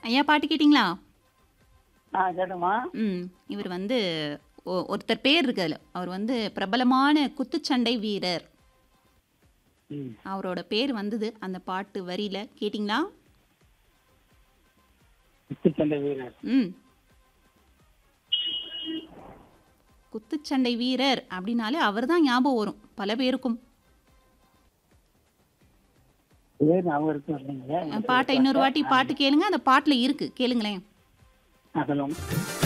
ஐயா பாட்டு கேட்டிங்களா ஆ கேட்டோமா ம் இவர் வந்து ஒ- ஒருத்தர் பேர் இருக்கு அதில் அவர் வந்து பிரபலமான குத்துச்சண்டை வீரர் ம் அவரோட பேர் வந்தது அந்த பாட்டு வரியில கேட்டிங்களா குத்துச்சண்டை வீரர் ம் குத்துச்சண்டை வீரர் அப்படின்னாலே அவர் தான் ஞாபகம் வரும் பல பேருக்கும் பேர் அவருக்கு வரலைங்களே பாட்டை இன்னொரு வாட்டி பாட்டு கேளுங்க அந்த பாட்டில் இருக்கு கேளுங்களேன் ஆ சொல்லுங்க